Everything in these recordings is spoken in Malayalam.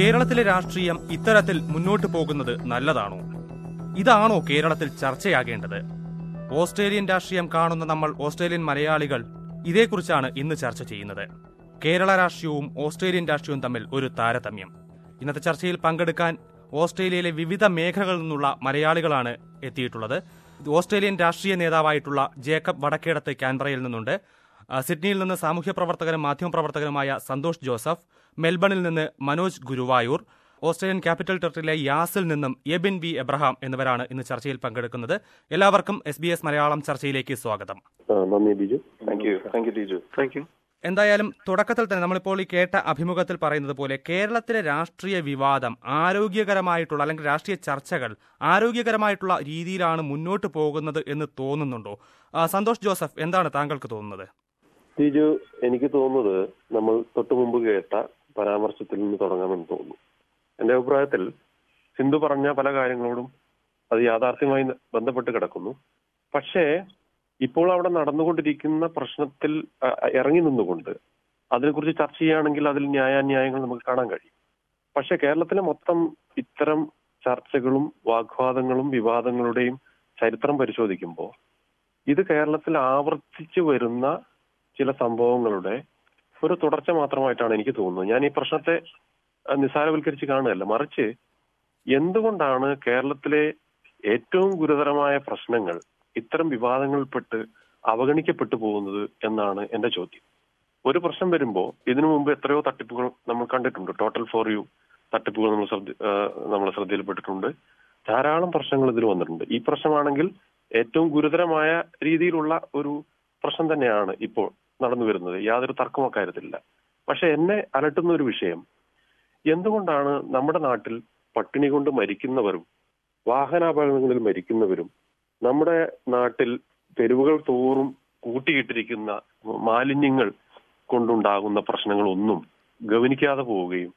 കേരളത്തിലെ രാഷ്ട്രീയം ഇത്തരത്തിൽ മുന്നോട്ടു പോകുന്നത് നല്ലതാണോ ഇതാണോ കേരളത്തിൽ ചർച്ചയാകേണ്ടത് ഓസ്ട്രേലിയൻ രാഷ്ട്രീയം കാണുന്ന നമ്മൾ ഓസ്ട്രേലിയൻ മലയാളികൾ ഇതേക്കുറിച്ചാണ് ഇന്ന് ചർച്ച ചെയ്യുന്നത് കേരള രാഷ്ട്രീയവും ഓസ്ട്രേലിയൻ രാഷ്ട്രീയവും തമ്മിൽ ഒരു താരതമ്യം ഇന്നത്തെ ചർച്ചയിൽ പങ്കെടുക്കാൻ ഓസ്ട്രേലിയയിലെ വിവിധ മേഖലകളിൽ നിന്നുള്ള മലയാളികളാണ് എത്തിയിട്ടുള്ളത് ഓസ്ട്രേലിയൻ രാഷ്ട്രീയ നേതാവായിട്ടുള്ള ജേക്കബ് വടക്കേടത്ത് കാൻബറയിൽ നിന്നുണ്ട് ആ, സിഡ്നിയിൽ നിന്ന് സാമൂഹ്യ പ്രവർത്തകനും മാധ്യമപ്രവർത്തകനുമായ സന്തോഷ് ജോസഫ് മെൽബണിൽ നിന്ന് മനോജ് ഗുരുവായൂർ ഓസ്ട്രേലിയൻ ക്യാപിറ്റൽ ടെറിട്ടറിയിലെ യാസിൽ നിന്നും എബിൻ വി എബ്രഹാം എന്നിവരാണ് ഇന്ന് ചർച്ചയിൽ പങ്കെടുക്കുന്നത് എല്ലാവർക്കും എസ് ബി എസ് മലയാളം ചർച്ചയിലേക്ക് സ്വാഗതം ആ, നന്ദി Biju thank you thank you teacher thank you എന്തായാലും തുടക്കത്തിൽ തന്നെ നമ്മളിപ്പോൾ ഈ കേട്ട അഭിമുഖത്തിൽ പറയുന്നത് പോലെ കേരളത്തിലെ രാഷ്ട്രീയ വിവാദം ആരോഗ്യകരമായിട്ടുള്ള അല്ലെങ്കിൽ രാഷ്ട്രീയ ചർച്ചകൾ ആരോഗ്യകരമായിട്ടുള്ള രീതിയിലാണ് മുന്നോട്ട് പോകുന്നത് എന്ന് തോന്നുന്നുണ്ടോ ആ, സന്തോഷ് ജോസഫ് എന്താണ് താങ്കൾക്ക് തോന്നുന്നത് ബിജു എനിക്ക് തോന്നുന്നത് നമ്മൾ തൊട്ടു മുമ്പ് കേട്ട പരാമർശത്തിൽ നിന്ന് തുടങ്ങാമെന്ന് തോന്നുന്നു എന്റെ അഭിപ്രായത്തിൽ സിന്ധു പറഞ്ഞ പല കാര്യങ്ങളോടും അത് യാഥാർത്ഥ്യമായി ബന്ധപ്പെട്ട് കിടക്കുന്നു പക്ഷേ ഇപ്പോൾ അവിടെ നടന്നുകൊണ്ടിരിക്കുന്ന പ്രശ്നത്തിൽ ആ, ഇറങ്ങി നിന്നുകൊണ്ട് അതിനെക്കുറിച്ച് ചർച്ച ചെയ്യുകയാണെങ്കിൽ അതിൽ ന്യായാന്യായങ്ങൾ നമുക്ക് കാണാൻ കഴിയും പക്ഷെ കേരളത്തിലെ മൊത്തം ഇത്തരം ചർച്ചകളും വാഗ്വാദങ്ങളും വിവാദങ്ങളുടെയും ചരിത്രം പരിശോധിക്കുമ്പോൾ ഇത് കേരളത്തിൽ ആവർത്തിച്ചു വരുന്ന ചില സംഭവങ്ങളുടെ ഒരു തുടർച്ച മാത്രമായിട്ടാണ് എനിക്ക് തോന്നുന്നത് ഞാൻ ഈ പ്രശ്നത്തെ അഹ്, നിസ്സാരവൽക്കരിച്ച് കാണുകയല്ല മറിച്ച് എന്തുകൊണ്ടാണ് കേരളത്തിലെ ഏറ്റവും ഗുരുതരമായ പ്രശ്നങ്ങൾ ഇത്തരം വിവാദങ്ങളിൽപ്പെട്ട് അവഗണിക്കപ്പെട്ടു പോകുന്നത് എന്നാണ് എന്റെ ചോദ്യം ഒരു പ്രശ്നം വരുമ്പോൾ ഇതിനു മുമ്പ് എത്രയോ തട്ടിപ്പുകൾ നമ്മൾ കണ്ടിട്ടുണ്ട് ടോട്ടൽ ഫോർ യു തട്ടിപ്പുകൾ നമ്മൾ ശ്രദ്ധ ആഹ് നമ്മളെ ശ്രദ്ധയിൽപ്പെട്ടിട്ടുണ്ട് ധാരാളം പ്രശ്നങ്ങൾ ഇതിൽ വന്നിട്ടുണ്ട് ഈ പ്രശ്നമാണെങ്കിൽ ഏറ്റവും ഗുരുതരമായ രീതിയിലുള്ള ഒരു പ്രശ്നം തന്നെയാണ് ഇപ്പോൾ നടന്നു വരുന്നത് യാതൊരു തർക്കവും അക്കാര്യത്തിലില്ല പക്ഷെ എന്നെ അലട്ടുന്ന ഒരു വിഷയം എന്തുകൊണ്ടാണ് നമ്മുടെ നാട്ടിൽ പട്ടിണി കൊണ്ട് മരിക്കുന്നവരും വാഹനാപകടങ്ങളിൽ മരിക്കുന്നവരും നമ്മുടെ നാട്ടിൽ തെരുവുകൾ തോറും കൂട്ടിയിട്ടിരിക്കുന്ന മാലിന്യങ്ങൾ കൊണ്ടുണ്ടാകുന്ന പ്രശ്നങ്ങളൊന്നും ഗവനിക്കാതെ പോവുകയും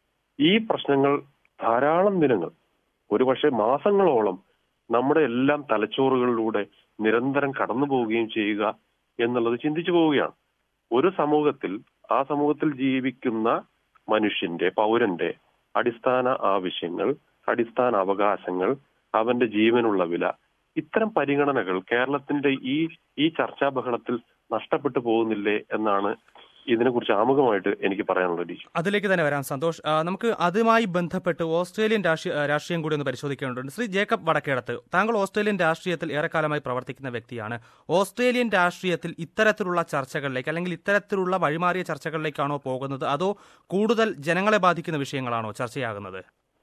ഈ പ്രശ്നങ്ങൾ ധാരാളം ദിനങ്ങൾ ഒരുപക്ഷെ മാസങ്ങളോളം നമ്മുടെ എല്ലാം തലച്ചോറുകളിലൂടെ നിരന്തരം കടന്നു പോവുകയും ചെയ്യുക എന്നുള്ളത് ചിന്തിച്ചു പോവുകയാണ് ഒരു സമൂഹത്തിൽ ആ സമൂഹത്തിൽ ജീവിക്കുന്ന മനുഷ്യന്റെ പൗരന്റെ അടിസ്ഥാന ആവശ്യങ്ങൾ അടിസ്ഥാന അവകാശങ്ങൾ അവന്റെ ജീവനുള്ള വില ഇത്തരം പരിഗണനകൾ കേരളത്തിന്റെ ഈ ഈ ചർച്ചാ ബഹളത്തിൽ നഷ്ടപ്പെട്ടു പോകുന്നില്ലേ എന്നാണ് ഇതിനെക്കുറിച്ച് ആമുഖമായിട്ട് എനിക്ക് പറയാനുള്ളത് ടീച്ചർ അതിലേക്ക് തന്നെ വരാം സന്തോഷ് ആ, നമുക്ക് അതുമായി ബന്ധപ്പെട്ട് ഓസ്ട്രേലിയൻ രാഷ്ട്രീയ ആ, രാഷ്ട്രീയം കൂടി ഒന്ന് പരിശോധിക്കേണ്ടതുണ്ട് ശ്രീ ജേക്കബ് വടക്കേടത്ത് താങ്കൾ ഓസ്ട്രേലിയൻ രാഷ്ട്രീയത്തിൽ ഏറെക്കാലമായി പ്രവർത്തിക്കുന്ന വ്യക്തിയാണ് ഓസ്ട്രേലിയൻ രാഷ്ട്രീയത്തിൽ ഇത്തരത്തിലുള്ള ചർച്ചകളിലേക്ക് അല്ലെങ്കിൽ ഇത്തരത്തിലുള്ള വഴിമാറിയ ചർച്ചകളിലേക്കാണോ പോകുന്നത് അതോ കൂടുതൽ ജനങ്ങളെ ബാധിക്കുന്ന വിഷയങ്ങളാണോ ചർച്ചയാകുന്നത്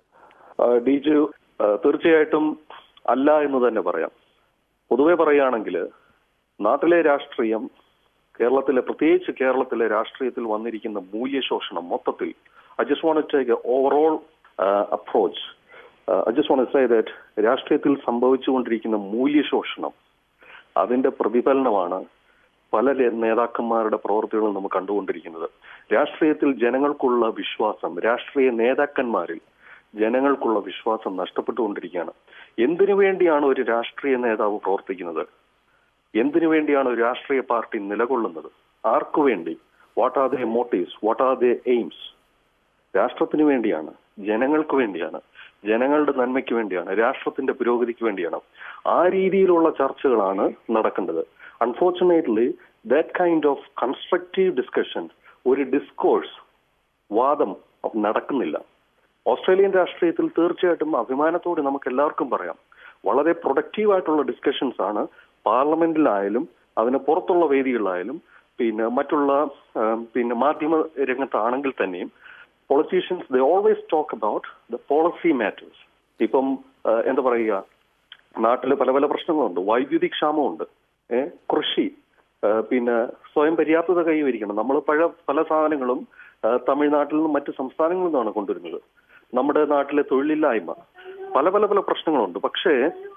ഡിജു തീർച്ചയായിട്ടും അല്ല എന്ന് തന്നെ പറയാം പൊതുവെ പറയുകയാണെങ്കിൽ നാട്ടിലെ രാഷ്ട്രീയം കേരളത്തിലെ പ്രത്യേകിച്ച് കേരളത്തിലെ രാഷ്ട്രീയത്തിൽ വന്നിരിക്കുന്ന മൂല്യശോഷണം മൊത്തത്തിൽ I just want take overall approach I just want say that രാഷ്ട്രീയത്തിൽ സംഭവിച്ചുകൊണ്ടിരിക്കുന്ന മൂല്യശോഷണം അതിന്റെ പ്രതിഫലനമാണ് പല ലേ- നേതാക്കന്മാരുടെ പ്രവർത്തികളും നമ്മൾ കണ്ടുകൊണ്ടിരിക്കുന്നത് രാഷ്ട്രീയത്തിൽ ജനങ്ങൾക്കുള്ള വിശ്വാസം രാഷ്ട്രീയ നേതാക്കന്മാരിൽ ജനങ്ങൾക്കുള്ള വിശ്വാസം നഷ്ടപ്പെട്ടുകൊണ്ടിരിക്കുകയാണ് എന്തിനു വേണ്ടിയാണ് ഒരു രാഷ്ട്രീയ നേതാവ് പ്രവർത്തിക്കുന്നത് എന്തിനു വേണ്ടിയാണ് ഒരു രാഷ്ട്രീയ പാർട്ടി നിലകൊള്ളുന്നത് ആർക്കു വേണ്ടി what are the motives what are the aims രാഷ്ട്രത്തിന് വേണ്ടിയാണ് ജനങ്ങൾക്ക് വേണ്ടിയാണ് ജനങ്ങളുടെ നന്മയ്ക്ക് വേണ്ടിയാണ് രാഷ്ട്രത്തിന്റെ പുരോഗതിക്ക് വേണ്ടിയാണ് ആ രീതിയിലുള്ള ചർച്ചകളാണ് നടക്കേണ്ടത് unfortunately that kind of constructive discussion ഒരു ഡിസ്കോഴ്സ് വാദം നടക്കുന്നില്ല ഓസ്ട്രേലിയൻ രാഷ്ട്രീയത്തിൽ തീർച്ചയായിട്ടും അഭിമാനത്തോടെ നമുക്ക് എല്ലാവർക്കും പറയാം വളരെ പ്രൊഡക്റ്റീവ് ആയിട്ടുള്ള ഡിസ്കഷൻസ് ആണ് പാർലമെന്റിലായാലും അതിന് പുറത്തുള്ള വേദികളിലായാലും പിന്നെ മറ്റുള്ള ആ, പിന്നെ മാധ്യമ രംഗത്താണെങ്കിൽ തന്നെയും politicians the always talk about the policy matters ഇപ്പം ആ, എന്താ പറയുക നാട്ടിൽ പല പല പ്രശ്നങ്ങളുണ്ട് വൈദ്യുതി ക്ഷാമമുണ്ട് ഏ കൃഷി ആ, പിന്നെ സ്വയം പര്യാപ്തത കൈവരിക്കണം നമ്മൾ പഴ പല സാധനങ്ങളും ആ, തമിഴ്നാട്ടിൽ നിന്നും മറ്റ് സംസ്ഥാനങ്ങളിൽ നിന്നാണ് കൊണ്ടുവരുന്നത് നമ്മുടെ നാട്ടിലെ തൊഴിലില്ലായ്മ പല പല പല പ്രശ്നങ്ങളുണ്ട് പക്ഷേ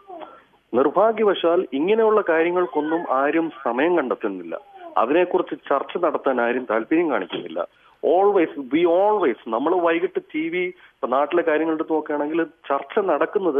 നിർഭാഗ്യവശാൽ ഇങ്ങനെയുള്ള കാര്യങ്ങൾക്കൊന്നും ആരും സമയം കണ്ടെത്തുന്നില്ല അതിനെക്കുറിച്ച് ചർച്ച നടത്താൻ ആരും താല്പര്യം കാണിക്കുന്നില്ല ഓൾവേസ് വി ഓൾവേസ് നമ്മൾ വൈകിട്ട് ടി വി ഇപ്പൊ നാട്ടിലെ കാര്യങ്ങൾ എടുത്ത് നോക്കുകയാണെങ്കിൽ ചർച്ച നടക്കുന്നത്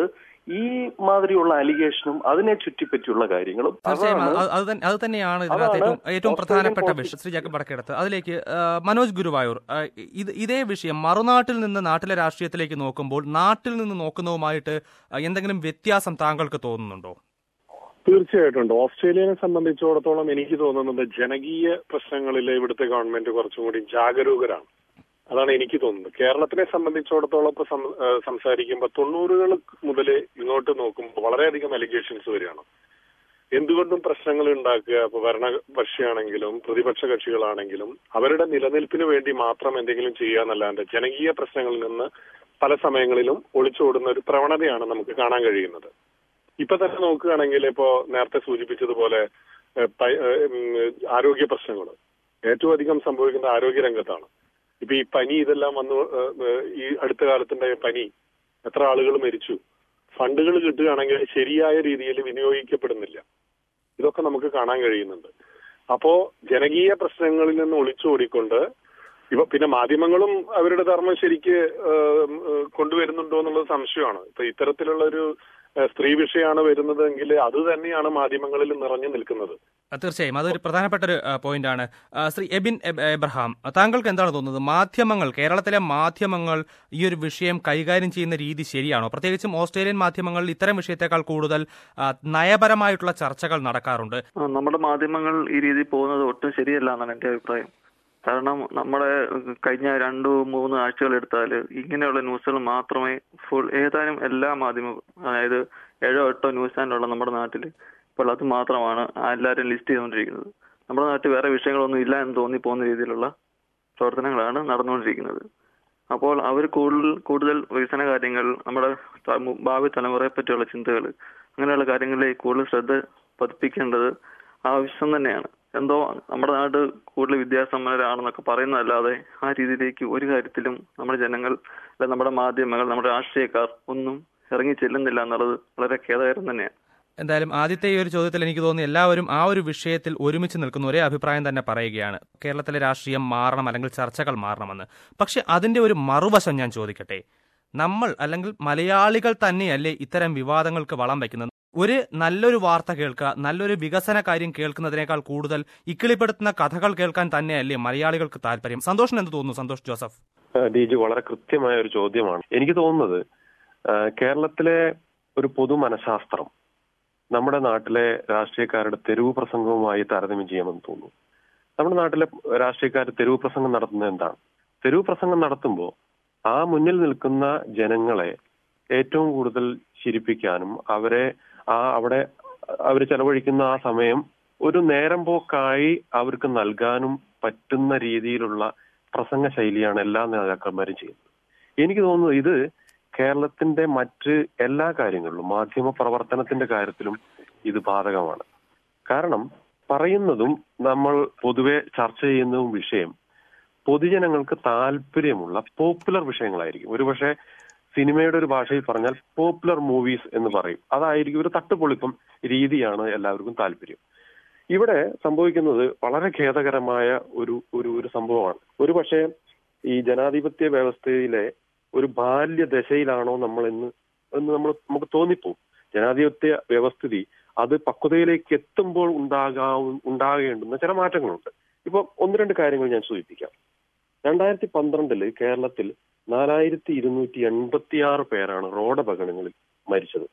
ഈ മാതിരിയുള്ള അലിഗേഷനും അതിനെ ചുറ്റിപ്പറ്റിയുള്ള കാര്യങ്ങളും തീർച്ചയായും അതാണ് അത് അത് തന്നെ- അത് തന്നെയാണ് ഇതിനകത്ത് അതാണ് ഏറ്റവും ഏറ്റവും ഓസ്ട്രേലിയൻ പ്രധാനപ്പെട്ട പോളിസി. വിഷയം ശ്രീ ജാക്കബ് വടക്കെടുത്ത് അതിലേക്ക് ആ, മനോജ് ഗുരുവായൂർ ആ, ഇത് ഇതേ വിഷയം മറുനാട്ടിൽ നിന്ന് നാട്ടിലെ രാഷ്ട്രീയത്തിലേക്ക് നോക്കുമ്പോൾ നാട്ടിൽ നിന്ന് നോക്കുന്നതുമായിട്ട് ആ, എന്തെങ്കിലും വ്യത്യാസം താങ്കൾക്ക് തോന്നുന്നുണ്ടോ തീർച്ചയായിട്ടും ഉണ്ട് ഓസ്ട്രേലിയനെ സംബന്ധിച്ചിടത്തോളം എനിക്ക് തോന്നുന്നത് ജനകീയ പ്രശ്നങ്ങളിൽ ഇവിടുത്തെ ഗവൺമെന്റ് കുറച്ചും കൂടി ജാഗരൂകരാണ് അതാണ് എനിക്ക് തോന്നുന്നത് കേരളത്തിനെ സംബന്ധിച്ചിടത്തോളം ഇപ്പൊ സം- ഏഹ് സംസാരിക്കുമ്പോൾ തൊണ്ണൂറുകൾ മുതൽ ഇങ്ങോട്ട് നോക്കുമ്പോൾ വളരെയധികം അലിഗേഷൻസ് വരികയാണ് എന്തുകൊണ്ടും പ്രശ്നങ്ങൾ ഉണ്ടാക്കുക ഇപ്പൊ ഭരണകക്ഷിയാണെങ്കിലും പ്രതിപക്ഷ കക്ഷികളാണെങ്കിലും അവരുടെ നിലനിൽപ്പിന് വേണ്ടി മാത്രം എന്തെങ്കിലും ചെയ്യാന്നല്ലാണ്ട് ജനകീയ പ്രശ്നങ്ങളിൽ നിന്ന് പല സമയങ്ങളിലും ഒളിച്ചോടുന്ന ഒരു പ്രവണതയാണ് നമുക്ക് കാണാൻ കഴിയുന്നത് ഇപ്പൊ തന്നെ നോക്കുകയാണെങ്കിൽ ഇപ്പോ നേരത്തെ സൂചിപ്പിച്ചതുപോലെ ഏഹ്, പ- ഏഹ്, ഉം, ആരോഗ്യ പ്രശ്നങ്ങൾ ഏറ്റവും അധികം സംഭവിക്കുന്നത് ആരോഗ്യ രംഗത്താണ് ഇപ്പൊ ഈ പനി ഇതെല്ലാം വന്നു ഏഹ്, ഏഹ്, ഈ അടുത്ത കാലത്തുണ്ടായ പനി എത്ര ആളുകൾ മരിച്ചു ഫണ്ടുകൾ കിട്ടുകയാണെങ്കിൽ ശരിയായ രീതിയിൽ വിനിയോഗിക്കപ്പെടുന്നില്ല ഇതൊക്കെ നമുക്ക് കാണാൻ കഴിയുന്നുണ്ട് അപ്പോ ജനകീയ പ്രശ്നങ്ങളിൽ നിന്ന് ഒളിച്ചോടിക്കൊണ്ട് ഇപ്പൊ പിന്നെ മാധ്യമങ്ങളും അവരുടെ ധർമ്മം ശരിക്ക് ഏഹ്, ഏഹ്, കൊണ്ടുവരുന്നുണ്ടോ എന്നുള്ളത് സംശയമാണ് ഇപ്പൊ ഇത്തരത്തിലുള്ള ഒരു ഏഹ്, സ്ത്രീ വിഷയമാണ് വരുന്നതെങ്കിൽ അത് തന്നെയാണ് മാധ്യമങ്ങളിൽ നിറഞ്ഞു നിൽക്കുന്നത് ആ, തീർച്ചയായും അതൊരു പ്രധാനപ്പെട്ട ഒരു പോയിന്റാണ് ശ്രീ എബിൻ എബ്- എബ്രഹാം താങ്കൾക്ക് എന്താണ് തോന്നുന്നത് മാധ്യമങ്ങൾ കേരളത്തിലെ മാധ്യമങ്ങൾ ഈ ഒരു വിഷയം കൈകാര്യം ചെയ്യുന്ന രീതി ശരിയാണോ പ്രത്യേകിച്ചും ഓസ്ട്രേലിയൻ മാധ്യമങ്ങളിൽ ഇത്തരം വിഷയത്തെക്കാൾ കൂടുതൽ ആ, നയപരമായിട്ടുള്ള ചർച്ചകൾ നടക്കാറുണ്ട് ആ, നമ്മുടെ മാധ്യമങ്ങൾ ഈ രീതിയിൽ പോകുന്നത് ഒട്ടും ശരിയല്ല എന്നാണ് എന്റെ അഭിപ്രായം കാരണം നമ്മുടെ കഴിഞ്ഞ രണ്ടു മൂന്ന് ആഴ്ചകൾ എടുത്താൽ ഇങ്ങനെയുള്ള ന്യൂസുകൾ മാത്രമേ ഫുൾ ഏതാനും എല്ലാ മാധ്യമ അതായത് ഏഴോ എട്ടോ ന്യൂസ് ചാനലുള്ള നമ്മുടെ നാട്ടിൽ ഇപ്പോൾ അത് മാത്രമാണ് എല്ലാവരും ലിസ്റ്റ് ചെയ്തുകൊണ്ടിരിക്കുന്നത് നമ്മുടെ നാട്ടിൽ വേറെ വിഷയങ്ങളൊന്നും ഇല്ല എന്ന് തോന്നി പോകുന്ന രീതിയിലുള്ള പ്രവർത്തനങ്ങളാണ് നടന്നുകൊണ്ടിരിക്കുന്നത് അപ്പോൾ അവർ കൂടുതൽ കൂടുതൽ വികസന കാര്യങ്ങൾ നമ്മുടെ ത- മു- ഭാവി തലമുറയെ പറ്റിയുള്ള ചിന്തകൾ അങ്ങനെയുള്ള കാര്യങ്ങളിലേക്ക് കൂടുതൽ ശ്രദ്ധ പതിപ്പിക്കേണ്ടത് ആവശ്യം തന്നെയാണ് എന്തോ നമ്മുടെ നാട് കൂടുതൽ വിദ്യാസമ്പന്നരാണെന്നൊക്കെ പറയുന്നതല്ലാതെ ആ രീതിയിലേക്ക് ഒരു കാര്യത്തിലും നമ്മുടെ ജനങ്ങൾ അല്ലെ നമ്മുടെ മാധ്യമങ്ങൾ നമ്മുടെ രാഷ്ട്രീയക്കാർ ഒന്നും ഇറങ്ങി ചെല്ലുന്നില്ല എന്നുള്ളത് വളരെ ഖേദകരം തന്നെയാണ് എന്തായാലും ആദ്യത്തെ ഈ ഒരു ചോദ്യത്തിൽ എനിക്ക് തോന്നുന്നു എല്ലാവരും ആ ഒരു വിഷയത്തിൽ ഒരുമിച്ച് നിൽക്കുന്ന ഒരേ അഭിപ്രായം തന്നെ പറയുകയാണ് കേരളത്തിലെ രാഷ്ട്രീയം മാറണം അല്ലെങ്കിൽ ചർച്ചകൾ മാറണമെന്ന് പക്ഷെ അതിന്റെ ഒരു മറുവശം ഞാൻ ചോദിക്കട്ടെ നമ്മൾ അല്ലെങ്കിൽ മലയാളികൾ തന്നെയല്ലേ ഇത്തരം വിവാദങ്ങൾക്ക് വളം വയ്ക്കുന്നത് ഒരു നല്ലൊരു വാർത്ത കേൾക്കുക നല്ലൊരു വികസന കാര്യം കേൾക്കുന്നതിനേക്കാൾ കൂടുതൽ ഇക്കിളിപ്പെടുത്തുന്ന കഥകൾ കേൾക്കാൻ തന്നെയല്ലേ മലയാളികൾക്ക് താല്പര്യം സന്തോഷിന് എന്ത് തോന്നുന്നു സന്തോഷ് ജോസഫ് ഡി ജി വളരെ കൃത്യമായ ഒരു ചോദ്യമാണ് എനിക്ക് തോന്നുന്നത് ആ, കേരളത്തിലെ ഒരു പൊതു മനഃശാസ്ത്രം നമ്മുടെ നാട്ടിലെ രാഷ്ട്രീയക്കാരുടെ തെരുവ് പ്രസംഗവുമായി താരതമ്യം ചെയ്യാമെന്ന് തോന്നുന്നു നമ്മുടെ നാട്ടിലെ രാഷ്ട്രീയക്കാർ തെരുവ് പ്രസംഗം നടത്തുന്നത് എന്താണ് തെരുവ് പ്രസംഗം നടത്തുമ്പോൾ ആ മുന്നിൽ നിൽക്കുന്ന ജനങ്ങളെ ഏറ്റവും കൂടുതൽ ചിരിപ്പിക്കാനും അവരെ ആ അവിടെ അവർ ചെലവഴിക്കുന്ന ആ സമയം ഒരു നേരം പോക്കായി അവർക്ക് നൽകാനും പറ്റുന്ന രീതിയിലുള്ള പ്രസംഗ ശൈലിയാണ് എല്ലാ നേതാക്കന്മാരും ചെയ്യുന്നത് എനിക്ക് തോന്നുന്നു ഇത് കേരളത്തിന്റെ മറ്റ് എല്ലാ കാര്യങ്ങളിലും മാധ്യമ പ്രവർത്തനത്തിന്റെ കാര്യത്തിലും ഇത് ബാധകമാണ് കാരണം പറയുന്നതും നമ്മൾ പൊതുവെ ചർച്ച ചെയ്യുന്നതും വിഷയം പൊതുജനങ്ങൾക്ക് താല്പര്യമുള്ള പോപ്പുലർ വിഷയങ്ങളായിരിക്കും ഒരുപക്ഷെ സിനിമയുടെ ഒരു ഭാഷയിൽ പറഞ്ഞാൽ പോപ്പുലർ മൂവീസ് എന്ന് പറയും അതായിരിക്കും ഒരു തട്ടുപൊളിപ്പം രീതിയാണ് എല്ലാവർക്കും താല്പര്യം ഇവിടെ സംഭവിക്കുന്നത് വളരെ ഖേദകരമായ ഒരു ഒരു ഒരു സംഭവമാണ് ഒരു പക്ഷേ ഈ ജനാധിപത്യ വ്യവസ്ഥയിലെ ഒരു ബാല്യദശയിലാണോ നമ്മൾ എന്ന് എന്ന് നമ്മൾ നമുക്ക് തോന്നിപ്പോവും ജനാധിപത്യ വ്യവസ്ഥിതി അത് പക്വതയിലേക്ക് എത്തുമ്പോൾ ഉണ്ടാകാവ ഉണ്ടാകേണ്ടുന്ന ചില മാറ്റങ്ങളുണ്ട് ഇപ്പൊ ഒന്ന് രണ്ട് കാര്യങ്ങൾ ഞാൻ സൂചിപ്പിക്കാം രണ്ടായിരത്തി പന്ത്രണ്ടില് കേരളത്തിൽ നാലായിരത്തി ഇരുന്നൂറ്റി എൺപത്തി ആറ് പേരാണ് റോഡപകടങ്ങളിൽ മരിച്ചത്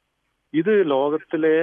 ഇത് ലോകത്തിലെ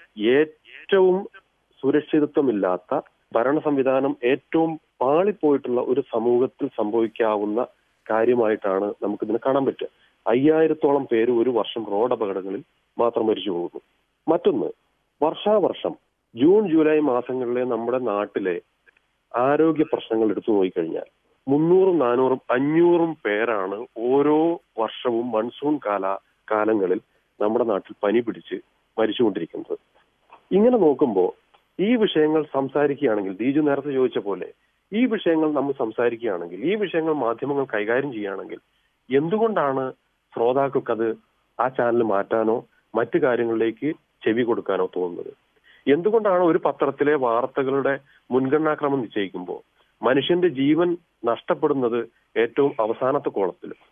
ഏറ്റവും സുരക്ഷിതത്വമില്ലാത്ത ഭരണ സംവിധാനം ഏറ്റവും പാളിപ്പോയിട്ടുള്ള ഒരു സമൂഹത്തിൽ സംഭവിക്കാവുന്ന കാര്യമായിട്ടാണ് നമുക്കിതിനെ കാണാൻ പറ്റുക അയ്യായിരത്തോളം പേര് ഒരു വർഷം റോഡ് അപകടങ്ങളിൽ മാത്രം മരിച്ചു പോകുന്നു മറ്റൊന്ന് വർഷാവർഷം ജൂൺ ജൂലൈ മാസങ്ങളിലെ നമ്മുടെ നാട്ടിലെ ആരോഗ്യ പ്രശ്നങ്ങൾ എടുത്തു നോക്കിക്കഴിഞ്ഞാൽ മുന്നൂറും നാനൂറും അഞ്ഞൂറും പേരാണ് ഓരോ വർഷവും മൺസൂൺ കാല കാലങ്ങളിൽ നമ്മുടെ നാട്ടിൽ പനി പിടിച്ച് മരിച്ചുകൊണ്ടിരിക്കുന്നത് ഇങ്ങനെ നോക്കുമ്പോൾ ഈ വിഷയങ്ങൾ സംസാരിക്കുകയാണെങ്കിൽ ദീജു നേരത്തെ ചോദിച്ച പോലെ ഈ വിഷയങ്ങൾ നമ്മൾ സംസാരിക്കുകയാണെങ്കിൽ ഈ വിഷയങ്ങൾ മാധ്യമങ്ങൾ കൈകാര്യം ചെയ്യുകയാണെങ്കിൽ എന്തുകൊണ്ടാണ് ശ്രോതാക്കൾക്ക് അത് ആ ചാനൽ മാറ്റാനോ മറ്റു കാര്യങ്ങളിലേക്ക് ചെവി കൊടുക്കാനോ തോന്നുന്നത് എന്തുകൊണ്ടാണ് ഒരു പത്രത്തിലെ വാർത്തകളുടെ മുൻഗണനാക്രമം നിശ്ചയിക്കുമ്പോൾ മനുഷ്യന്റെ ജീവൻ നഷ്ടപ്പെടുന്നത് ഏറ്റവും അവസാനത്തെ കോളത്തിൽ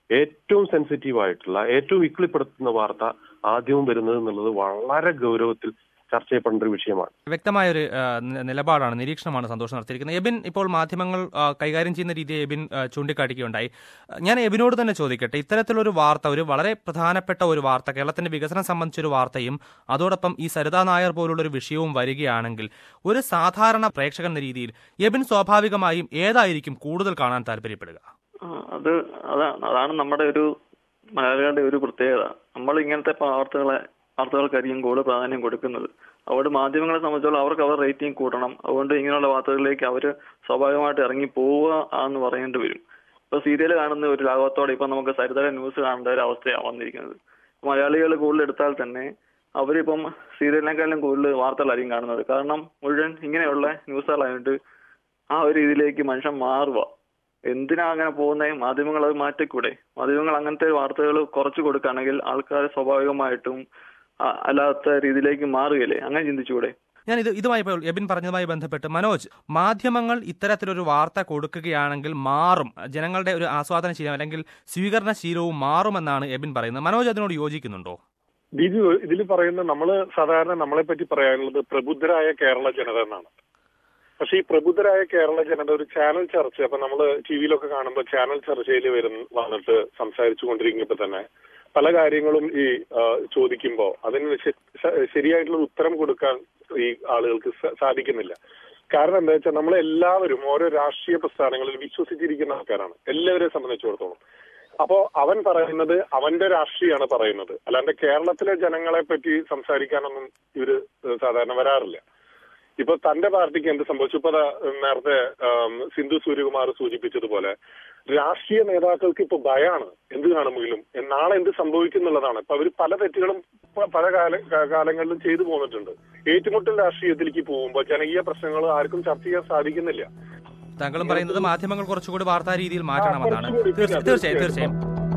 ഏറ്റവും സെൻസിറ്റീവ് ആയിട്ടുള്ള ഏറ്റവും ഇക്കിളിപ്പെടുത്തുന്ന വാർത്ത ആദ്യവും വരുന്നത് എന്നുള്ളത് വളരെ ഗൗരവത്തിൽ ചർച്ച ചെയ്യപ്പെടേണ്ട ഒരു വിഷയമാണ് വ്യക്തമായ ഒരു ആ, നി- നിലപാടാണ് നിരീക്ഷണമാണ് സന്തോഷം നടത്തിയിരിക്കുന്നത് എബിൻ ഇപ്പോൾ മാധ്യമങ്ങൾ ആ, കൈകാര്യം ചെയ്യുന്ന രീതിയെ എബിൻ ആ, ചൂണ്ടിക്കാട്ടിക്കുകയുണ്ടായി ആ, ഞാൻ എബിനോട് തന്നെ ചോദിക്കട്ടെ ഇത്തരത്തിലൊരു വാർത്ത ഒരു വളരെ പ്രധാനപ്പെട്ട ഒരു വാർത്ത കേരളത്തിന്റെ വികസനം സംബന്ധിച്ചൊരു വാർത്തയും അതോടൊപ്പം ഈ സരിതാ നായർ പോലുള്ള ഒരു വിഷയവും വരികയാണെങ്കിൽ ഒരു സാധാരണ പ്രേക്ഷകൻ എന്ന രീതിയിൽ എബിൻ സ്വാഭാവികമായും ഏതായിരിക്കും കൂടുതൽ കാണാൻ താല്പര്യപ്പെടുക ആ, അത് അതാണ് അതാണ് നമ്മുടെ ഒരു മലയാളികളുടെ ഒരു പ്രത്യേകത നമ്മൾ ഇങ്ങനത്തെ വാർത്തകളെ വാർത്തകൾക്കായിരിക്കും കൂടുതൽ പ്രാധാന്യം കൊടുക്കുന്നത് അതുകൊണ്ട് മാധ്യമങ്ങളെ സംബന്ധിച്ചോളം അവർക്ക് അവർ റേറ്റിംഗ് കൂട്ടണം അതുകൊണ്ട് ഇങ്ങനെയുള്ള വാർത്തകളിലേക്ക് അവർ സ്വാഭാവികമായിട്ട് ഇറങ്ങി പോവുക എന്ന് പറയേണ്ടി വരും ഇപ്പൊ സീരിയൽ കാണുന്ന ഒരു ലാഘവത്തോടെ ഇപ്പൊ നമുക്ക് സരിതര ന്യൂസ് കാണേണ്ട ഒരു അവസ്ഥയാണ് വന്നിരിക്കുന്നത് മലയാളികൾ കൂടുതൽ എടുത്താൽ തന്നെ അവരിപ്പം സീരിയലിനെക്കാളും കൂടുതൽ വാർത്തകളായിരിക്കും കാണുന്നത് കാരണം മുഴുവൻ ഇങ്ങനെയുള്ള ന്യൂസുകളായിട്ട് ആ ഒരു രീതിയിലേക്ക് മനുഷ്യൻ മാറുക എന്തിനാ അങ്ങനെ പോകുന്നത് മാധ്യമങ്ങൾ അത് മാറ്റിക്കൂടെ മാധ്യമങ്ങൾ അങ്ങനത്തെ വാർത്തകൾ കുറച്ച് കൊടുക്കുകയാണെങ്കിൽ ആൾക്കാർ സ്വാഭാവികമായിട്ടും ആ, അല്ലാത്ത രീതിയിലേക്ക് മാറുകയല്ലേ അങ്ങനെ ചിന്തിച്ചുകൂടെ ഞാൻ ഇത് ഇതുമായി ഇപ്പോൾ എബിൻ പറഞ്ഞതുമായി ബന്ധപ്പെട്ട് മനോജ് മാധ്യമങ്ങൾ ഇത്തരത്തിലൊരു വാർത്ത കൊടുക്കുകയാണെങ്കിൽ മാറും ജനങ്ങളുടെ ഒരു ആസ്വാദന ശീലം അല്ലെങ്കിൽ സ്വീകരണ ശീലവും മാറുമെന്നാണ് എബിൻ പറയുന്നത് മനോജ് അതിനോട് യോജിക്കുന്നുണ്ടോ ബിജു ഇതിൽ പറയുന്ന നമ്മള് സാധാരണ നമ്മളെ പറ്റി പറയാനുള്ളത് പ്രബുദ്ധരായ കേരള ജനത എന്നാണ് പക്ഷെ ഈ പ്രബുദ്ധരായ കേരള ജനത ഒരു ചാനൽ ചർച്ച അപ്പൊ നമ്മള് ടി വിയിലൊക്കെ കാണുമ്പോൾ ചാനൽ ചർച്ചയിൽ വരുന്ന വന്നിട്ട് സംസാരിച്ചു കൊണ്ടിരിക്കുമ്പോ തന്നെ പല കാര്യങ്ങളും ഈ ആ, ചോദിക്കുമ്പോ അതിന് ശ- ശ- ശരിയായിട്ടുള്ള ഉത്തരം കൊടുക്കാൻ ഈ ആളുകൾക്ക് സ- സാധിക്കുന്നില്ല കാരണം എന്താ വെച്ചാൽ നമ്മളെല്ലാവരും ഓരോ രാഷ്ട്രീയ പ്രസ്ഥാനങ്ങളിൽ വിശ്വസിച്ചിരിക്കുന്ന ആൾക്കാരാണ് എല്ലാവരെയും സംബന്ധിച്ചിടത്തോളം അപ്പോ അവൻ പറയുന്നത് അവന്റെ രാഷ്ട്രീയമാണ് പറയുന്നത് അല്ലാണ്ട് കേരളത്തിലെ ജനങ്ങളെ പറ്റി സംസാരിക്കാനൊന്നും ഇവര് സാധാരണ വരാറില്ല ഇപ്പൊ തന്റെ പാർട്ടിക്ക് എന്ത് സംഭവിച്ചു ഇപ്പൊ ദാ നേരത്തെ ആം, സിന്ധു സൂര്യകുമാർ സൂചിപ്പിച്ചതുപോലെ രാഷ്ട്രീയ നേതാക്കൾക്ക് ഇപ്പൊ ഭയാണ് എന്ത് കാണുമെങ്കിലും നാളെ എന്ത് സംഭവിക്കുന്നുള്ളതാണ് ഇപ്പൊ അവർ പല തെറ്റുകളും പ- പല കാല കാ- കാലങ്ങളിലും ചെയ്തു പോന്നിട്ടുണ്ട് ഏറ്റുമുട്ടൽ രാഷ്ട്രീയത്തിലേക്ക് പോകുമ്പോൾ ജനകീയ പ്രശ്നങ്ങൾ ആർക്കും ചർച്ച ചെയ്യാൻ സാധിക്കുന്നില്ല താങ്കളും പറയുന്നത് മാധ്യമങ്ങൾ കുറച്ചുകൂടി വാർത്താ രീതിയിൽ മാറ്റണമെന്നാണ് കുറച്ചുകൂടി, തീർച്ച- തീർച്ചയായും തീർച്ചയായും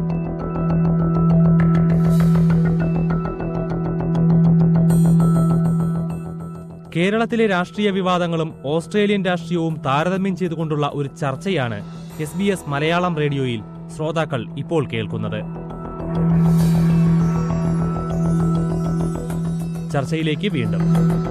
കേരളത്തിലെ രാഷ്ട്രീയ വിവാദങ്ങളും ഓസ്ട്രേലിയൻ രാഷ്ട്രീയവും താരതമ്യം ചെയ്തുകൊണ്ടുള്ള ഒരു ചർച്ചയാണ് എസ് ബി എസ് മലയാളം റേഡിയോയിൽ ശ്രോതാക്കൾ ഇപ്പോൾ കേൾക്കുന്നത് ചർച്ചയിലേക്ക് വീണ്ടും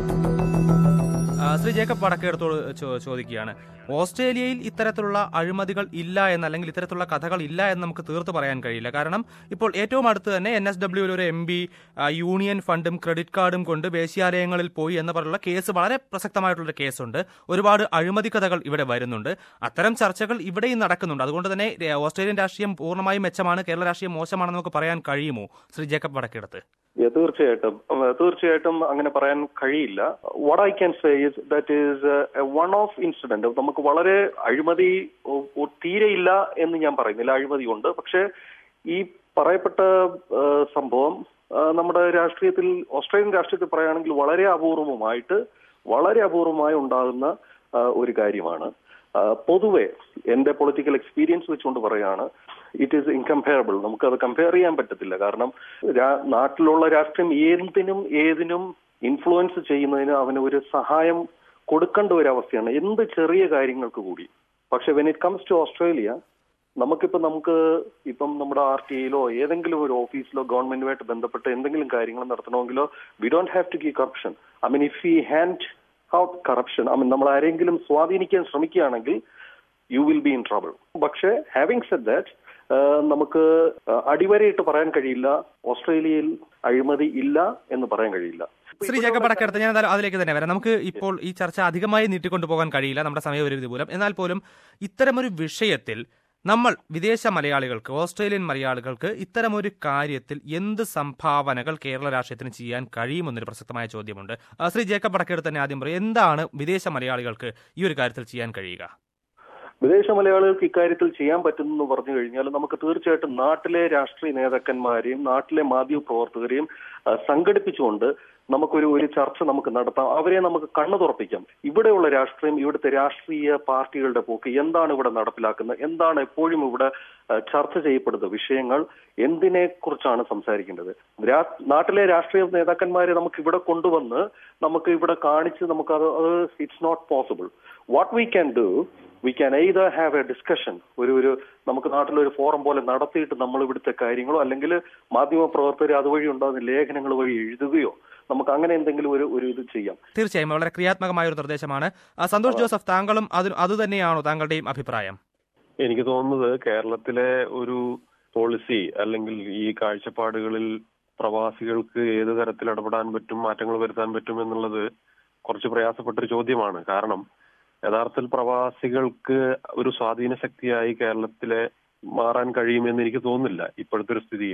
ആ, ശ്രീ ജേക്കബ് വടക്കേടത്തോട് ചോ- ചോദിക്കുകയാണ് ഓസ്ട്രേലിയയിൽ ഇത്തരത്തിലുള്ള അഴിമതികൾ ഇല്ല എന്ന് അല്ലെങ്കിൽ ഇത്തരത്തിലുള്ള കഥകൾ ഇല്ല എന്ന് നമുക്ക് തീർത്ത് പറയാൻ കഴിയില്ല കാരണം ഇപ്പോൾ ഏറ്റവും അടുത്ത് തന്നെ എൻ എസ് ഡബ്ല്യുവിൽ ഒരു എം ബി യൂണിയൻ ഫണ്ടും ക്രെഡിറ്റ് കാർഡും കൊണ്ട് വേശ്യാലയങ്ങളിൽ പോയി എന്ന് പറഞ്ഞുള്ള കേസ് വളരെ പ്രസക്തമായിട്ടുള്ള കേസുണ്ട് ഒരുപാട് അഴിമതി കഥകൾ ഇവിടെ വരുന്നുണ്ട് അത്തരം ചർച്ചകൾ ഇവിടെയും നടക്കുന്നുണ്ട് അതുകൊണ്ട് തന്നെ ഏ, ഓസ്ട്രേലിയൻ രാഷ്ട്രീയം പൂർണ്ണമായും മെച്ചമാണ് കേരള രാഷ്ട്രീയം മോശമാണെന്ന് നമുക്ക് പറയാൻ കഴിയുമോ ശ്രീ ജേക്കബ് വടക്കേടത്ത് Yeah, തീർച്ചയായിട്ടും ഉം, തീർച്ചയായിട്ടും അങ്ങനെ പറയാൻ കഴിയില്ല what I can say is that is one of incident നമുക്ക് വളരെ അഴിമതി ഒ- ഒ- തീരെയില്ല എന്ന് ഞാൻ പറയുന്നില്ല അഴിമതി ഉണ്ട് പക്ഷേ ഈ പറയപ്പെട്ട ആ, സംഭവം ആ, നമ്മുടെ രാഷ്ട്രീയത്തിൽ ഓസ്ട്രേലിയൻ രാഷ്ട്രീയത്തിൽ പറയുകയാണെങ്കിൽ വളരെ അപൂർവമായിട്ട് വളരെ അപൂർവമായി ഉണ്ടാകുന്ന ആ, ഒരു കാര്യമാണ് ആ, പൊതുവെ എന്റെ പൊളിറ്റിക്കൽ എക്സ്പീരിയൻസ് വെച്ചുകൊണ്ട് പറയാണ് ഇറ്റ് ഈസ് ഇൻകമ്പയറബിൾ നമുക്കത് കമ്പയർ ചെയ്യാൻ പറ്റത്തില്ല കാരണം രാ- നാട്ടിലുള്ള രാഷ്ട്രീയം എന്തിനും ഏതിനും ഇൻഫ്ലുവൻസ് ചെയ്യുന്നതിന് അവന് ഒരു സഹായം കൊടുക്കേണ്ട ഒരു അവസ്ഥയാണ് എന്ത് ചെറിയ കാര്യങ്ങൾക്ക് കൂടി പക്ഷെ when it comes to Australia നമുക്കിപ്പോ നമുക്ക് ഇപ്പം നമ്മുടെ ആർ ടി ഐയിലോ ഏതെങ്കിലും ഒരു ഓഫീസിലോ ഗവൺമെന്റുമായിട്ട് ബന്ധപ്പെട്ട് എന്തെങ്കിലും കാര്യങ്ങൾ നടത്തണമെങ്കിലോ we don't have to give corruption I mean if we hand out corruption I mean നമ്മൾ ആരെങ്കിലും സ്വാധീനിക്കാൻ ശ്രമിക്കുകയാണെങ്കിൽ you will be in trouble പക്ഷേ ഹാവിംഗ് സെഡ് ദാറ്റ് നമുക്ക് അടിവരയിട്ട് പറയാൻ കഴിയില്ല ഓസ്ട്രേലിയയിൽ അഴിമതി ഇല്ല എന്ന് പറയാൻ കഴിയില്ല ശ്രീ ജേക്കബ് വടക്കെടുത്ത് ഞാൻ എന്തായാലും അതിലേക്ക് തന്നെ വരാം നമുക്ക് ഇപ്പോൾ ഈ ചർച്ച അധികമായി നീട്ടിക്കൊണ്ടു പോകാൻ കഴിയില്ല നമ്മുടെ സമയപരിധി മൂലം എന്നാൽ പോലും ഇത്തരമൊരു വിഷയത്തിൽ നമ്മൾ വിദേശ മലയാളികൾക്ക് ഓസ്ട്രേലിയൻ മലയാളികൾക്ക് ഇത്തരമൊരു കാര്യത്തിൽ എന്ത് സംഭാവനകൾ കേരള രാഷ്ട്രീയത്തിന് ചെയ്യാൻ കഴിയുമെന്നൊരു പ്രസക്തമായ ചോദ്യമുണ്ട് ആ, ശ്രീ ജേക്കബ് വടക്കേട് തന്നെ ആദ്യം പറയും എന്താണ് വിദേശ മലയാളികൾക്ക് ഈ ഒരു കാര്യത്തിൽ ചെയ്യാൻ കഴിയുക വിദേശ മലയാളികൾക്ക് ഇക്കാര്യത്തിൽ ചെയ്യാൻ പറ്റുന്നു പറഞ്ഞു കഴിഞ്ഞാൽ നമുക്ക് തീർച്ചയായിട്ടും നാട്ടിലെ രാഷ്ട്രീയ നേതാക്കന്മാരെയും നാട്ടിലെ മാധ്യമ പ്രവർത്തകരെയും ആ, സംഘടിപ്പിച്ചുകൊണ്ട് നമുക്കൊരു ഒരു ചർച്ച നമുക്ക് നടത്താം അവരെ നമുക്ക് കണ്ണു തുറപ്പിക്കാം ഇവിടെയുള്ള രാഷ്ട്രീയം ഇവിടുത്തെ രാഷ്ട്രീയ പാർട്ടികളുടെ പോക്ക് എന്താണ് ഇവിടെ നടപ്പിലാക്കുന്നത് എന്താണ് എപ്പോഴും ഇവിടെ ഏഹ്, ചർച്ച ചെയ്യപ്പെടുന്ന വിഷയങ്ങൾ എന്തിനെ കുറിച്ചാണ് സംസാരിക്കേണ്ടത് രാ- നാട്ടിലെ രാഷ്ട്രീയ നേതാക്കന്മാരെ നമുക്ക് ഇവിടെ കൊണ്ടുവന്ന് നമുക്ക് ഇവിടെ കാണിച്ച് നമുക്ക് അത് it's not possible what we can do we can either have a discussion ഒരു ഒരു നമുക്ക് നാട്ടിലൊരു ഫോറം പോലെ നടത്തിയിട്ട് നമ്മൾ ഇവിടുത്തെ കാര്യങ്ങളോ അല്ലെങ്കിൽ മാധ്യമ പ്രവർത്തകർ അതുവഴി ഉണ്ടാകുന്ന ലേഖനങ്ങൾ വഴി എഴുതുകയോ നമുക്ക് അങ്ങനെ എന്തെങ്കിലും ഒരു ഒരു ഇത് ചെയ്യാം തീർച്ചയായും വളരെ ക്രിയാത്മകമായ ഒരു നിർദ്ദേശമാണ് ആ, സന്തോഷ് ജോസഫ് താങ്കളും അത് അതുതന്നെയാണോ താങ്കളുടെയും അഭിപ്രായം എനിക്ക് തോന്നുന്നത് കേരളത്തിലെ ഒരു പോളിസി അല്ലെങ്കിൽ ഈ കാഴ്ചപ്പാടുകളിൽ പ്രവാസികൾക്ക് ഏത് തരത്തിൽ ഇടപെടാൻ പറ്റും മാറ്റങ്ങൾ വരുത്താൻ പറ്റും എന്നുള്ളത് കുറച്ച് പ്രയാസപ്പെട്ടൊരു ചോദ്യമാണ് കാരണം യഥാർത്ഥത്തിൽ പ്രവാസികൾക്ക് ഒരു സ്വാധീന ശക്തിയായി കേരളത്തിലെ മാറാൻ കഴിയുമെന്ന് എനിക്ക് തോന്നുന്നില്ല ഇപ്പോഴത്തെ ഒരു സ്ഥിതിയിൽ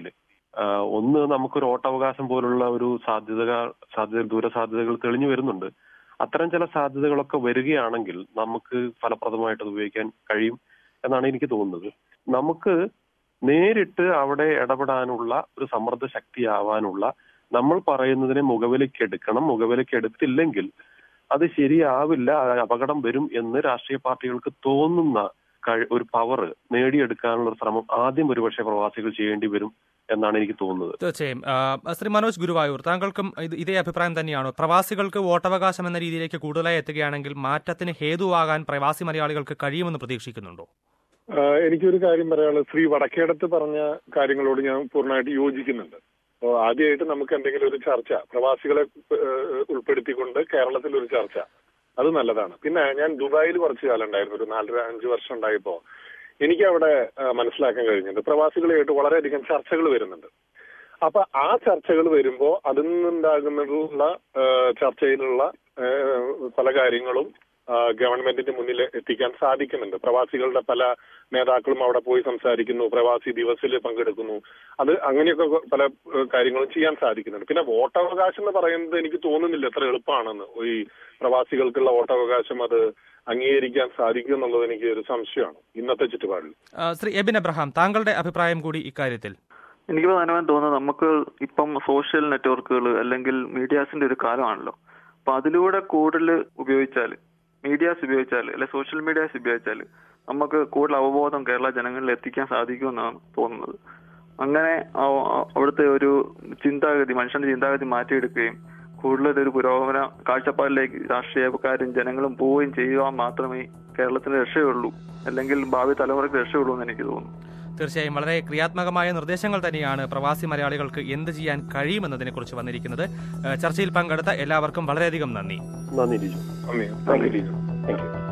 ഒന്ന് നമുക്കൊരു വോട്ടവകാശം പോലുള്ള ഒരു സാധ്യത സാധ്യത ദൂരസാധ്യതകൾ തെളിഞ്ഞു വരുന്നുണ്ട് അത്തരം ചില സാധ്യതകളൊക്കെ വരികയാണെങ്കിൽ നമുക്ക് ഫലപ്രദമായിട്ട് അത് ഉപയോഗിക്കാൻ കഴിയും എന്നാണ് എനിക്ക് തോന്നുന്നത് നമുക്ക് നേരിട്ട് അവിടെ ഇടപെടാനുള്ള ഒരു സമ്മർദ്ദ ശക്തിയാവാനുള്ള നമ്മൾ പറയുന്നതിനെ മുഖവിലക്കെടുക്കണം മുഖവിലക്കെടുത്തില്ലെങ്കിൽ അത് ശരിയാവില്ല അത് അപകടം വരും എന്ന് രാഷ്ട്രീയ പാർട്ടികൾക്ക് തോന്നുന്ന കഴി- ഒരു പവർ നേടിയെടുക്കാനുള്ള ഒരു ശ്രമം ആദ്യം ഒരുപക്ഷെ പ്രവാസികൾ ചെയ്യേണ്ടി വരും എന്നാണ് എനിക്ക് തോന്നുന്നത് തീർച്ചയായും ആ, ശ്രീ മനോജ് ഗുരുവായൂർ താങ്കൾക്കും ഇത് ഇതേ അഭിപ്രായം തന്നെയാണോ പ്രവാസികൾക്ക് വോട്ടവകാശം എന്ന രീതിയിലേക്ക് കൂടുതലായി എത്തുകയാണെങ്കിൽ മാറ്റത്തിന് ഹേതുവാകാൻ പ്രവാസി മലയാളികൾക്ക് കഴിയുമെന്ന് പ്രതീക്ഷിക്കുന്നുണ്ടോ ആഹ് എനിക്കൊരു കാര്യം പറയാനുള്ളത് ശ്രീ വടക്കേടത്ത് പറഞ്ഞ കാര്യങ്ങളോട് ഞാൻ പൂർണ്ണമായിട്ട് യോജിക്കുന്നുണ്ട് അപ്പോൾ ആദ്യമായിട്ട് നമുക്ക് എന്തെങ്കിലും ഒരു ചർച്ച പ്രവാസികളെ ഏഹ്, ഉൾപ്പെടുത്തിക്കൊണ്ട് കേരളത്തിൽ ഒരു ചർച്ച അത് നല്ലതാണ് പിന്നെ ഞാൻ ദുബായിൽ കുറച്ച് കാലം ഉണ്ടായിരുന്നു ഒരു നാലര അഞ്ച് വർഷം ഉണ്ടായപ്പോ എനിക്ക് അവിടെ ആഹ്, മനസ്സിലാക്കാൻ കഴിഞ്ഞിട്ടുണ്ട് പ്രവാസികളായിട്ട് വളരെയധികം ചർച്ചകൾ വരുന്നുണ്ട് അപ്പൊ ആ ചർച്ചകൾ വരുമ്പോ അതിൽ നിന്നുണ്ടാകുന്നതിലുള്ള ആഹ്, ചർച്ചയിലുള്ള ആഹ്, പല കാര്യങ്ങളും ആഹ്, ഗവൺമെന്റിന്റെ മുന്നിൽ എത്തിക്കാൻ സാധിക്കുന്നുണ്ട് പ്രവാസികളുടെ പല നേതാക്കളും അവിടെ പോയി സംസാരിക്കുന്നു പ്രവാസി ദിവസിൽ പങ്കെടുക്കുന്നു അത് അങ്ങനെയൊക്കെ പല ഏഹ്, കാര്യങ്ങളും ചെയ്യാൻ സാധിക്കുന്നുണ്ട് പിന്നെ വോട്ടവകാശം എന്ന് പറയുന്നത് എനിക്ക് തോന്നുന്നില്ല എത്ര എളുപ്പമാണെന്ന് ഈ പ്രവാസികൾക്കുള്ള വോട്ടവകാശം അത് അംഗീകരിക്കാൻ സാധിക്കും എന്നുള്ളത് എനിക്ക് ഒരു സംശയമാണ് ഇന്നത്തെ ചുറ്റുപാടിൽ ആ, ശ്രീ എബിൻ എബ്രഹാം താങ്കളുടെ അഭിപ്രായം കൂടി ഇക്കാര്യത്തിൽ എനിക്ക് പ്രധാനമായും തോന്നുന്നത് നമുക്ക് ഇപ്പം സോഷ്യൽ നെറ്റ്വർക്കുകൾ അല്ലെങ്കിൽ മീഡിയാസിന്റെ ഒരു കാലമാണല്ലോ അപ്പൊ അതിലൂടെ കൂടുതൽ ഉപയോഗിച്ചാൽ മീഡിയാസ് ഉപയോഗിച്ചാൽ അല്ലെ സോഷ്യൽ മീഡിയാസ് ഉപയോഗിച്ചാൽ നമുക്ക് കൂടുതൽ അവബോധം കേരള ജനങ്ങളിൽ എത്തിക്കാൻ സാധിക്കുമെന്നാണ് തോന്നുന്നത് അങ്ങനെ അവ- അവിടുത്തെ ഒരു ചിന്താഗതി മനുഷ്യന്റെ ചിന്താഗതി മാറ്റിയെടുക്കുകയും കൂടുതൽ ഒരു പുരോഗമന കാഴ്ചപ്പാടിലേക്ക് രാഷ്ട്രീയക്കാരും ജനങ്ങളും പോവുകയും ചെയ്യുക മാത്രമേ കേരളത്തിന് രക്ഷയുള്ളൂ അല്ലെങ്കിൽ ഭാവി തലമുറയ്ക്ക് രക്ഷയുള്ളൂ എന്ന് എനിക്ക് തോന്നുന്നു തീർച്ചയായും വളരെ ക്രിയാത്മകമായ നിർദ്ദേശങ്ങൾ തന്നെയാണ് പ്രവാസി മലയാളികൾക്ക് എന്ത് ചെയ്യാൻ കഴിയുമെന്നതിനെ കുറിച്ച് വന്നിരിക്കുന്നത് ഏഹ് ചർച്ചയിൽ പങ്കെടുത്ത എല്ലാവർക്കും വളരെയധികം നന്ദി നന്ദി രിജു നന്ദി താങ്ക് യു താങ്ക് യു